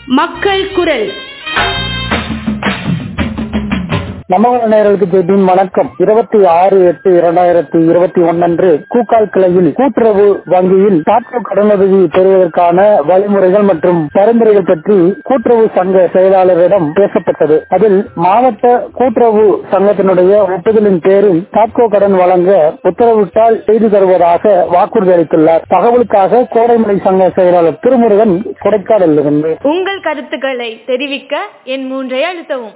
மக்கள் குரல் நமகர நேயர்களுக்கு ஜெய்பின் வணக்கம் இருபத்தி ஆறு எட்டு இரண்டாயிரத்தி இருபத்தி ஒன்னன்று கூக்கால் கிளையில் கூட்டுறவு வங்கியில் டாப்கோ கடனுதவி பெறுவதற்கான வழிமுறைகள் மற்றும் பரிந்துரைகள் பற்றி கூட்டுறவு சங்க செயலாளரிடம் பேசப்பட்டது அதில் மாவட்ட கூட்டுறவு சங்கத்தினுடைய ஒப்புதலின் பேரில் டாப்கோ கடன் வழங்க உத்தரவிட்டால் செய்து தருவதாக வாக்குறுதி அளித்துள்ளார் தகவலுக்காக கோடைமலை சங்க செயலாளர் திருமுருகன் கொடைக்கானலிருந்து உங்கள் கருத்துக்களை தெரிவிக்க என் மூன்றை அழுத்தவும்